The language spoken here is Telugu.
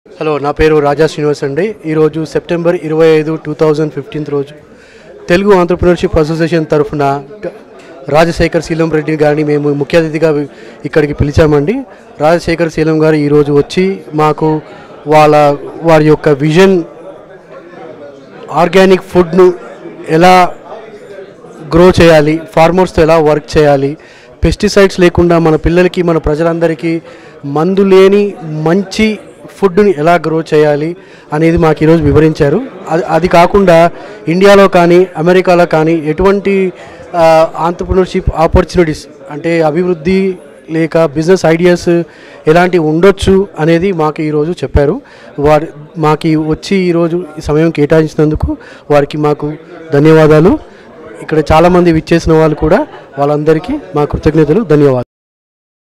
హలో నా పేరు రాజా శ్రీనివాస్ అండి ఈరోజు సెప్టెంబర్ ఇరవై ఐదు టూ థౌజండ్ ఫిఫ్టీన్త్ రోజు తెలుగు ఆంటర్ప్రినర్షిప్ అసోసియేషన్ తరఫున గ- రాజశేఖర్ శీలం రెడ్డి గారిని మేము ముఖ్య అతిథిగా వి- ఇక్కడికి పిలిచామండి రాజశేఖర్ శీలం గారు ఈరోజు వచ్చి మాకు వాళ్ళ వారి యొక్క విజన్ ఆర్గానిక్ ఫుడ్ను ఎలా గ్రో చేయాలి ఫార్మర్స్తో ఎలా వర్క్ చేయాలి పెస్టిసైడ్స్ లేకుండా మన పిల్లలకి మన ప్రజలందరికీ మందు లేని మంచి ఫుడ్ని ఎలా గ్రో చేయాలి అనేది మాకు ఈరోజు వివరించారు అది అది కాకుండా ఇండియాలో కానీ అమెరికాలో కానీ ఎటువంటి ఆంటర్ప్రినర్షిప్ ఆపర్చునిటీస్ అంటే అభివృద్ధి లేక బిజినెస్ ఐడియాస్ ఎలాంటివి ఉండొచ్చు అనేది మాకు ఈరోజు చెప్పారు వారి మాకు వచ్చి ఈరోజు ఈ సమయం కేటాయించినందుకు వారికి మాకు ధన్యవాదాలు ఇక్కడ చాలామంది విచ్చేసిన వాళ్ళు కూడా వాళ్ళందరికీ మా కృతజ్ఞతలు ధన్యవాదాలు